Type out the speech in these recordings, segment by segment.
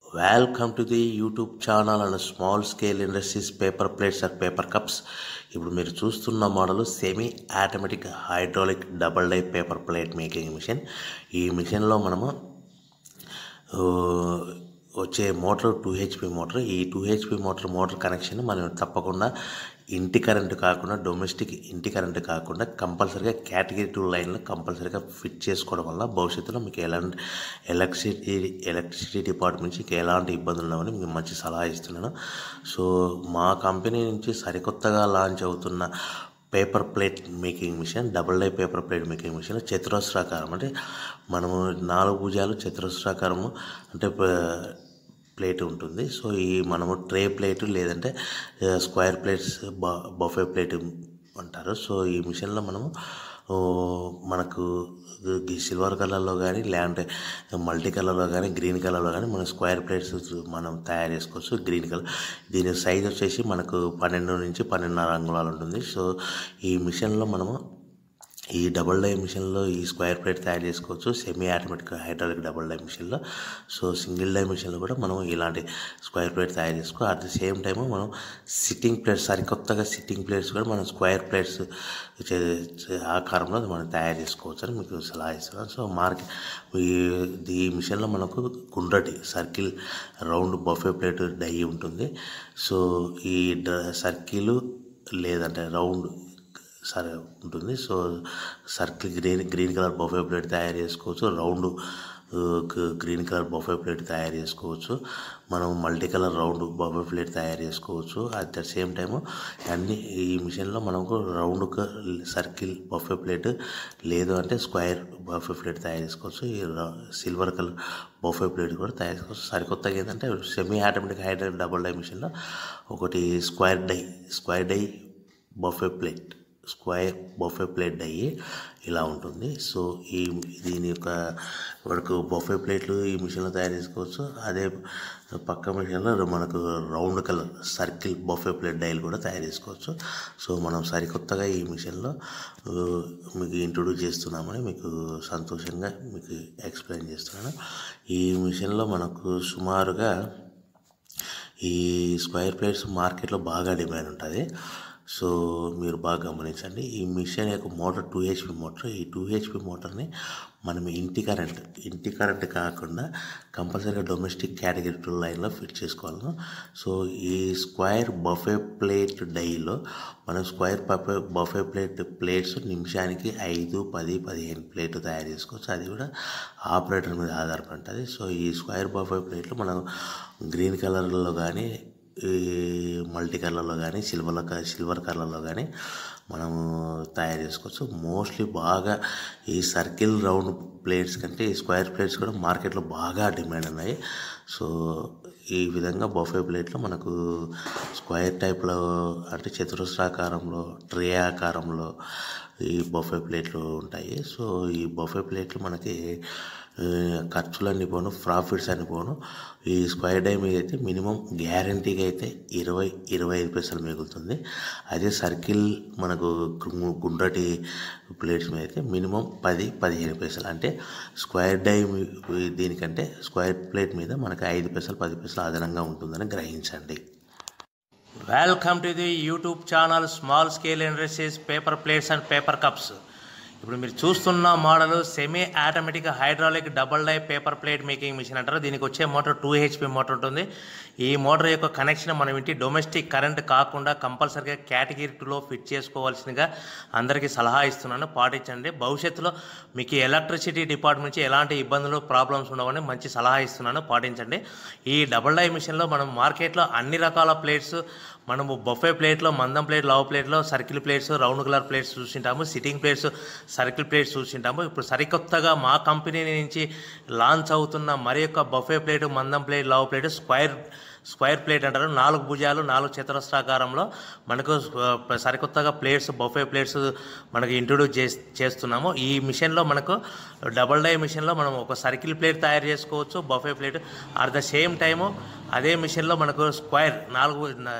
welcome to the YouTube channel and small scale industries paper plates and paper cups ఇప్పుడు మీరు చూస్తున్న model semi automatic hydraulic double die paper plate making machine ఈ మిషన్లో మనము ఆ, వచ్చే మోటార్ టూ హెచ్పి మోటార్ ఈ two HP motor motor connection మనం తప్పకుండా ఇంటి కరెంటు కాకుండా డొమెస్టిక్ ఇంటి కరెంటు కాకుండా కంపల్సరీగా కేటగిరీ టూ లైన్లో కంపల్సరీగా ఫిట్ చేసుకోవడం వల్ల భవిష్యత్తులో మీకు ఎలాంటి ఎలక్ట్రిసిటీ ఎలక్ట్రిసిటీ డిపార్ట్మెంట్ నుంచి మీకు ఎలాంటి ఇబ్బందులు ఉండవని మీకు మంచి సలహా ఇస్తున్నాను సో మా కంపెనీ నుంచి సరికొత్తగా లాంచ్ అవుతున్న paper plate making machine double die paper plate making machine చతురస్రాకారం అంటే మనము నాలుగు భుజాలు చతురస్రాకారము అంటే ప- ప్లేట్ ఉంటుంది సో ఈ మనము ట్రే ప్లేట్ లేదంటే ఆ, స్క్వేర్ ప్లేట్స్ బ బఫే ప్లేట్ అంటారు సో ఈ మిషన్లో మనము ఓ, మనకు ఈ సిల్వర్ కలర్లో కానీ లేదంటే మల్టీ కలర్లో కానీ గ్రీన్ కలర్లో కానీ మనం స్క్వేర్ ప్లేట్స్ మనం తయారు చేసుకోవచ్చు గ్రీన్ కలర్ దీని సైజ్ వచ్చేసి మనకు పన్నెండు నుంచి పన్నెండున్నర అంగుళాలు ఉంటుంది సో ఈ మిషన్లో మనము ఈ డబుల్ డై మిషన్లో ఈ స్క్వేర్ ప్లేట్ తయారు చేసుకోవచ్చు semi automatic hydraulic double die మిషన్లో సో సింగిల్ డై మిషన్లో కూడా మనం ఇలాంటి స్క్వేర్ ప్లేట్ తయారు చేసుకో అట్ ది సేమ్ టైం మనం సిట్టింగ్ ప్లేట్స్ సరికొత్తగా సిట్టింగ్ ప్లేట్స్ కూడా మనం స్క్వేర్ ప్లేట్స్ చే- చే- ఆకారంలో మనం తయారు చేసుకోవచ్చు అని మీకు సలహా ఇస్తున్నాను సో మార్కెట్ ఈ ఈ మిషన్లో మనకు గుండ్రటి circle round buffet plate die ఉంటుంది సో ఈ డ సర్కిల్ లేదంటే రౌండ్ సరే ఉంటుంది so circle green green colour buffet plate తయారు చేసుకోవచ్చు రౌండ్ ఆ, గ- గ్రీన్ కలర్ బఫే ప్లేట్ తయారు చేసుకోవచ్చు మనం multi colour round buffet plate తయారు చేసుకోవచ్చు అట్ ద సేమ్ టైమ్ అన్ని ఈ మిషన్లో మనకు రౌండ్ క- సర్కిల్ బఫే ప్లేట్ లేదు అంటే స్క్వేర్ బఫే ప్లేట్ తయారు చేసుకోవచ్చు ఈ ర- సిల్వర్ కలర్ బఫే ప్లేట్ కూడా తయారు చేసుకోవచ్చు సరికొత్తగా ఏంటంటే semi automatic hydraulic double die మిషన్లో ఒకటి square die square die buffet plate square buffet plate అయ్యి ఇలా ఉంటుంది సో ఈ దీని యొక్క మనకు బఫే ప్లేట్లు ఈ మిషన్లో తయారు చేసుకోవచ్చు అదే పక్క మిషన్లో మనకు round colour circle buffet plate డైలు కూడా తయారు చేసుకోవచ్చు సో మనం సరికొత్తగా ఈ మిషన్లో ఆ, మీకు ఇంట్రొడ్యూస్ చేస్తున్నామని మీకు సంతోషంగా మీకు ఎక్స్ప్లెయిన్ చేస్తున్నాను ఈ మిషన్లో మనకు సుమారుగా ఈ స్క్వేర్ ప్లేట్స్ మార్కెట్లో బాగా డిమాండ్ ఉంటుంది సో మీరు బాగా గమనించండి ఈ మిషన్ యొక్క మోటార్ టూ హెచ్పి మోటార్ ఈ టూ హెచ్పి మోటార్ని మనం ఇంటి కరెంట్ ఇంటి కరెంట్ కాకుండా కంపల్సరీగా డొమెస్టిక్ కేటగిరీ టూ లైన్లో ఫిట్ చేసుకోవాలి సో ఈ స్క్వేర్ బఫే ప్లేట్ డైలో మనం square buffet buffet plate plates నిమిషానికి ఐదు పది పదిహేను ప్లేట్లు తయారు చేసుకోవచ్చు అది కూడా ఆపరేటర్ మీద ఆధారపడి ఉంటుంది సో ఈ స్క్వేర్ బఫే ప్లేట్లు మనం గ్రీన్ కలర్లో కానీ ఈ మల్టీ కలర్లో కానీ సిల్వర్ సిల్వర్ కలర్లో కానీ మనము తయారు చేసుకోవచ్చు మోస్ట్లీ బాగా ఈ సర్కిల్ రౌండ్ ప్లేట్స్ కంటే ఈ స్క్వేర్ ప్లేట్స్ కూడా మార్కెట్లో బాగా డిమాండ్ ఉన్నాయి సో ఈ విధంగా బఫే ప్లేట్లో మనకు స్క్వేర్ టైప్లో అంటే చతురస్రాకారంలో ట్రే ఆకారంలో ఈ బఫే ప్లేట్లు ఉంటాయి సో ఈ బఫే ప్లేట్లు మనకి ఆ, ఖర్చులన్నీ పోను ప్రాఫిట్స్ అని పోను ఈ స్క్వేర్ డై మీద అయితే మినిమం గ్యారంటీగా అయితే ఇరవై ఇరవై ఐదు పైసలు మిగులుతుంది అదే సర్కిల్ మనకు గు- గుండ్రటి ప్లేట్స్ మీద అయితే మినిమం పది పదిహేను పైసలు అంటే స్క్వేర్ డై మీ- దీనికంటే స్క్వేర్ ప్లేట్ మీద మనకి ఐదు పైసలు పది పైసలు అదనంగా ఉంటుందని గ్రహించండి welcome to the YouTube channel small scale industries paper plates and paper cups ఇప్పుడు మీరు చూస్తున్న model semi automatic hydraulic double die paper plate making machine అంటారు దీనికి వచ్చే మోటార్ టూ హెచ్పి మోటార్ ఉంటుంది ఈ మోటార్ యొక్క కనెక్షన్ మనం ఇంటి డొమెస్టిక్ కరెంట్ కాకుండా కంపల్సరీగా కేటగిరీ టూలో ఫిట్ చేసుకోవాల్సిందిగా అందరికీ సలహా ఇస్తున్నాను పాటించండి భవిష్యత్తులో మీకు ఎలక్ట్రిసిటీ డిపార్ట్మెంట్ నుంచి ఎలాంటి ఇబ్బందులు ప్రాబ్లమ్స్ ఉండవని మంచి సలహా ఇస్తున్నాను పాటించండి ఈ డబల్ డై మిషన్లో మనం మార్కెట్లో అన్ని రకాల ప్లేట్స్ మనము బొఫే ప్లేట్లో మందం ప్లేట్ లవ్ ప్లేట్లో circle plates round colour plates చూసింటాము సిట్టింగ్ ప్లేట్స్ సర్కిల్ ప్లేట్స్ చూసింటాము ఇప్పుడు సరికొత్తగా మా కంపెనీ నుంచి లాంచ్ అవుతున్న మరి యొక్క బొఫే ప్లేట్ మందం ప్లేట్ లవ్ ప్లేట్ స్క్వేర్ స్క్వేర్ ప్లేట్ అంటారు నాలుగు భుజాలు నాలుగు చతురస్రాకారంలో మనకు ఆ, సరికొత్తగా ప్లేట్స్ బొఫే ప్లేట్స్ మనకు ఇంట్రొడ్యూస్ చేస్ చేస్తున్నాము ఈ మిషన్లో మనకు డబల్ డై మిషన్లో మనం ఒక సర్కిల్ ప్లేట్ తయారు చేసుకోవచ్చు buffet plate at the same time అదే మిషన్లో మనకు స్క్వేర్ నాలుగు న-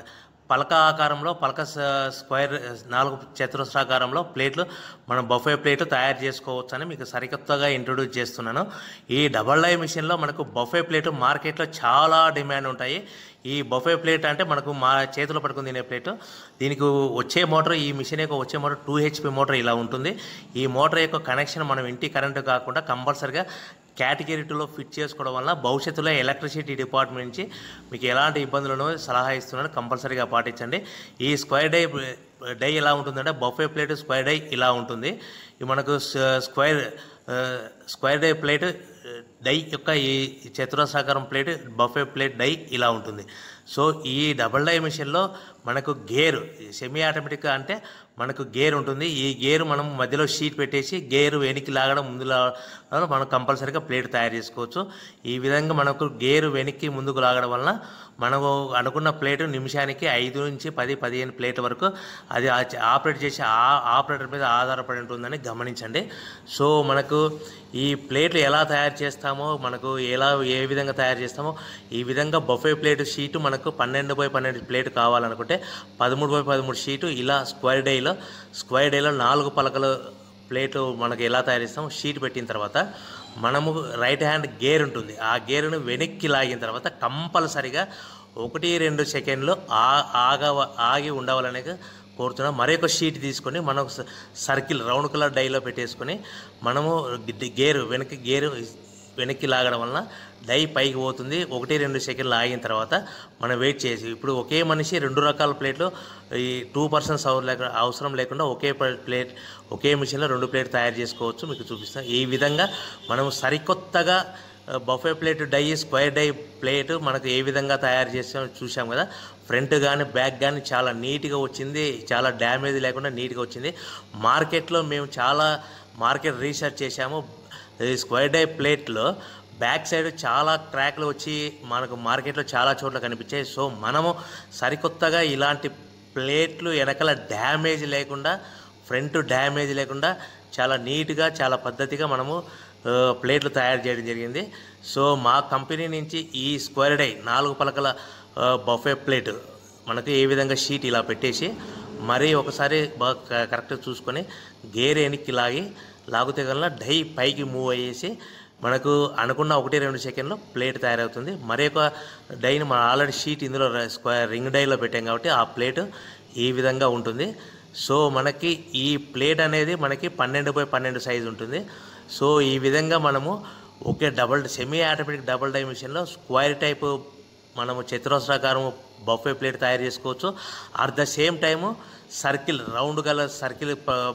పలక ఆకారంలో పలక స- స్క్వేర్ నాలుగు చతురస్రాకారంలో ప్లేట్లు మనం బఫే ప్లేట్లు తయారు చేసుకోవచ్చు అని మీకు సరికొత్తగా ఇంట్రొడ్యూస్ చేస్తున్నాను ఈ డబల్ డై మిషన్లో మనకు బఫే ప్లేట్ మార్కెట్లో చాలా డిమాండ్ ఉంటాయి ఈ బఫే ప్లేట్ అంటే మనకు మా చేతిలో పట్టుకుని తినే ప్లేట్ దీనికి వచ్చే మోటార్ ఈ మిషన్ యొక్క వచ్చే మోటార్ టూ హెచ్పి మోటార్ ఇలా ఉంటుంది ఈ మోటార్ యొక్క కనెక్షన్ మనం ఇంటి కరెంటు కాకుండా కంపల్సరిగా కేటగిరీ టూలో ఫిట్ చేసుకోవడం వల్ల భవిష్యత్తులో ఎలక్ట్రిసిటీ డిపార్ట్మెంట్ నుంచి మీకు ఎలాంటి ఇబ్బందులను సలహా ఇస్తున్నాను కంపల్సరీగా పాటించండి ఈ స్క్వేర్ డై డై ఎలా ఉంటుందంటే బఫే ప్లేట్ స్క్వేర్ డై ఇలా ఉంటుంది ఇది మనకు స- స్క్వేర్ ఆ, స్క్వేర్ డై ప్లేట్ ఆ, డై యొక్క ఈ చతురస్రాకారం ప్లేట్ బఫే ప్లేట్ డై ఇలా ఉంటుంది సో ఈ డబల్ డై మిషన్లో మనకు గేర్ సెమీ ఆటోమేటిక్ అంటే మనకు గేర్ ఉంటుంది ఈ గేర్ మనం మధ్యలో షీట్ పెట్టేసి గేర్ వెనక్కి లాగడం ముందు లాగడం మనం కంపల్సరీగా ప్లేట్ తయారు చేసుకోవచ్చు ఈ విధంగా మనకు గేర్ వెనక్కి ముందుకు లాగడం వలన మనము అనుకున్న ప్లేట్ నిమిషానికి ఐదు నుంచి పది పదిహేను ప్లేట్ వరకు అది ఆ- ఆపరేట్ చేసే ఆ ఆపరేటర్ మీద ఆధారపడి ఉంటుందని గమనించండి సో మనకు ఈ ప్లేట్లు ఎలా తయారు చేస్తామో మనకు ఎలా ఏ విధంగా తయారు చేస్తామో ఈ విధంగా బఫే ప్లేట్ షీటు మనకు పన్నెండు బై పన్నెండు ప్లేట్ కావాలనుకుంటే పదమూడు బై పదమూడు షీటు ఇలా స్క్వేర్ డేలో స్క్వేర్ డేలో నాలుగు పలకలు ప్లేట్లు మనకు ఎలా తయారు చేస్తామో షీట్ పెట్టిన తర్వాత మనము రైట్ హ్యాండ్ గేర్ ఉంటుంది ఆ గేరును వెనక్కి లాగిన తర్వాత కంపల్సరిగా ఒకటి రెండు సెకండ్లు ఆ ఆగ ఆగి ఉండవాలనే కోరుతున్నాం మరొక షీట్ తీసుకొని మనం స- సర్కిల్ రౌండ్ కలర్ డైలో పెట్టేసుకొని మనము గి- గేరు వెనక్కి గేరు వెనక్కి లాగడం వలన డై పైకి పోతుంది ఒకటి రెండు సెకండ్లు ఆగిన తర్వాత మనం వెయిట్ చేసి ఇప్పుడు ఒకే మనిషి రెండు రకాల ప్లేట్లు ఈ టూ పర్సన్స్ అవసరం లేకుండా ఒకే ప్లే- ప్లేట్ ఒకే మిషన్లో రెండు ప్లేట్ తయారు చేసుకోవచ్చు మీకు చూపిస్తాం ఈ విధంగా మనం సరికొత్తగా buffet plate die square die plate మనకు ఏ విధంగా తయారు చేసామో చూసాం కదా ఫ్రంట్ కానీ బ్యాక్ కానీ చాలా నీట్గా వచ్చింది చాలా డ్యామేజ్ లేకుండా నీట్గా వచ్చింది మార్కెట్లో మేము చాలా మార్కెట్ రీసెర్చ్ చేశాము ఈ స్క్వేర్ డై ప్లేట్లో బ్యాక్ సైడ్ చాలా క్రాక్లు వచ్చి మనకు మార్కెట్లో చాలా చోట్ల కనిపించాయి సో మనము సరికొత్తగా ఇలాంటి ప్లేట్లు వెనకాల డ్యామేజ్ లేకుండా ఫ్రంట్ డ్యామేజ్ లేకుండా చాలా నీట్గా చాలా పద్ధతిగా మనము ఆ, ప్లేట్లు తయారు చేయడం జరిగింది సో మా కంపెనీ నుంచి ఈ స్క్వేర్ డై నాలుగు పలకల ఆ, బఫే ప్లేట్ మనకు ఏ విధంగా షీట్ ఇలా పెట్టేసి మరీ ఒకసారి బాగా క- కరెక్ట్గా చూసుకొని గేర్ వెనక్కి లాగి లాగితే కల్లా డై పైకి మూవ్ అయ్యేసి మనకు అనుకున్న ఒకటి రెండు సెకండ్లో ప్లేట్ తయారవుతుంది మరొక డైని మనం ఆల్రెడీ షీట్ ఇందులో ర- స్క్వేర్ రింగ్ డైలో పెట్టాం కాబట్టి ఆ ప్లేట్ ఈ విధంగా ఉంటుంది సో మనకి ఈ ప్లేట్ అనేది మనకి పన్నెండు బై పన్నెండు సైజు ఉంటుంది సో ఈ విధంగా మనము ఒకే double semi automatic double die మిషన్లో స్క్వేర్ టైపు మనము చతురస్రాకారం బఫే ప్లేట్ తయారు చేసుకోవచ్చు at the same time circle round గల సర్కిల్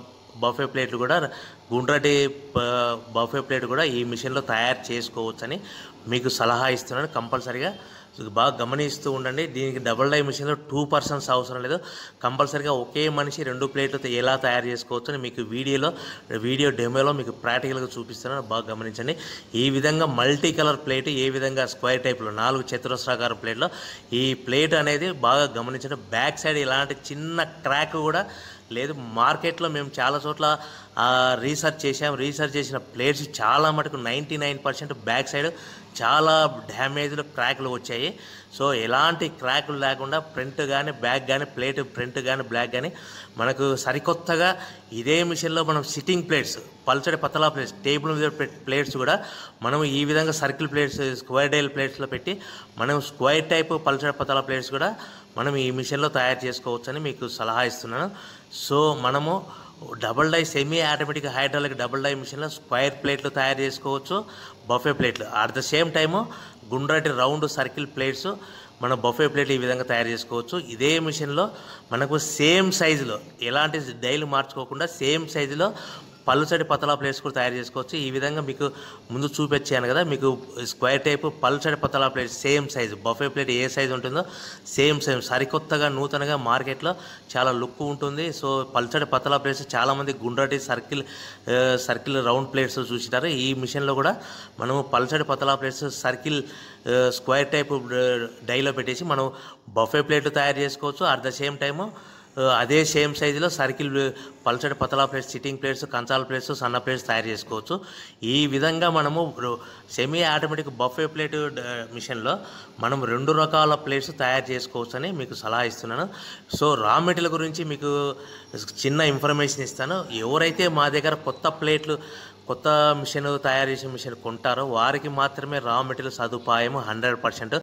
బఫే ప్లేట్లు కూడా గుండ్రటి బఫే ప్లేట్ కూడా ఈ మిషన్లో తయారు చేసుకోవచ్చని మీకు సలహా ఇస్తున్నాను కంపల్సరీగా బాగా గమనిస్తూ ఉండండి దీనికి డబుల్ డై మిషన్లో టూ పర్సన్స్ అవసరం లేదు కంపల్సరీగా ఒకే మనిషి రెండు ప్లేట్లు త- ఎలా తయారు చేసుకోవచ్చు అని మీకు వీడియోలో వీడియో డెమోలో మీకు ప్రాక్టికల్గా చూపిస్తున్నాను బాగా గమనించండి ఈ విధంగా మల్టీ కలర్ ప్లేట్ ఏ విధంగా స్క్వేర్ టైప్లో నాలుగు చతురస్రాకారం ప్లేట్లో ఈ ప్లేట్ అనేది బాగా గమనించండి బ్యాక్ సైడ్ ఇలాంటి చిన్న క్రాక్ కూడా లేదు మార్కెట్లో మేము చాలా చోట్ల ఆ, రీసెర్చ్ చేసాం రీసెర్చ్ చేసిన ప్లేట్స్ చాలా మటుకు ninety nine percent back side చాలా డ్యామేజ్లు క్రాక్లు వచ్చాయి సో ఎలాంటి క్రాకులు లేకుండా ఫ్రంట్ కానీ బ్యాక్ కానీ ప్లేట్ ఫ్రంట్ కానీ బ్లాక్ కానీ మనకు సరికొత్తగా ఇదే మిషన్లో మనం సిట్టింగ్ ప్లేట్స్ పల్చడి పతలా ప్లేట్స్ టేబుల్ మీద పెట్ ప్లేట్స్ కూడా మనం ఈ విధంగా సర్కిల్ ప్లేట్స్ స్క్వేర్ డైల్ ప్లేట్స్లో పెట్టి మనం స్క్వేర్ టైప్ పల్చడి పతలా ప్లేట్స్ కూడా మనం ఈ మిషన్లో తయారు చేసుకోవచ్చని మీకు సలహా ఇస్తున్నాను సో మనము double die semi automatic hydraulic double die మిషన్లో స్క్వేర్ ప్లేట్లు తయారు చేసుకోవచ్చు బఫే ప్లేట్లు అట్ ద సేమ్ టైము గుండ్రటి రౌండ్ సర్కిల్ ప్లేట్స్ మన బఫే ప్లేట్ ఈ విధంగా తయారు చేసుకోవచ్చు ఇదే మిషన్లో మనకు సేమ్ సైజులో ఎలాంటి డైలు మార్చుకోకుండా సేమ్ సైజులో పల్సటి పతలా ప్లేట్స్ కూడా తయారు చేసుకోవచ్చు ఈ విధంగా మీకు ముందు చూపించాను కదా మీకు స్క్వేర్ టైప్ పల్సటి పతలా plate same size buffet plate ఏ సైజు ఉంటుందో సేమ్ సేమ్ సరికొత్తగా నూతనగా మార్కెట్లో చాలా లుక్ ఉంటుంది సో పల్సటి పతలా ప్లేట్స్ చాలామంది గుండ్రటి సర్కిల్ ఆ, సర్కిల్ రౌండ్ ప్లేట్స్ చూసినారు ఈ మిషన్లో కూడా మనము పల్సటి పతలా ప్లేట్స్ సర్కిల్ ఆ, స్క్వేర్ టైప్ ఆ, డైలో పెట్టేసి మనం బఫే ప్లేట్లు తయారు చేసుకోవచ్చు అట్ ద సేమ్ టైము ఆ, అదే సేమ్ సైజులో సర్కిల్ పల్చడి పతలా ప్లేట్స్ సిట్టింగ్ ప్లేట్స్ కంచాల ప్లేట్స్ సన్న ప్లేట్స్ తయారు చేసుకోవచ్చు ఈ విధంగా మనము సెమీ ఆటోమేటిక్ బఫే ప్లేట్ మిషన్లో మనం రెండు రకాల ప్లేట్స్ తయారు చేసుకోవచ్చు అని మీకు సలహా ఇస్తున్నాను సో రా మెటీరియల్ గురించి మీకు చిన్న ఇన్ఫర్మేషన్ ఇస్తాను ఎవరైతే మా దగ్గర కొత్త ప్లేట్లు కొత్త మిషన్ తయారు చేసే మిషన్ కొంటారో వారికి మాత్రమే రా మెటీరియల్ సదుపాయం హండ్రెడ్ పర్సెంట్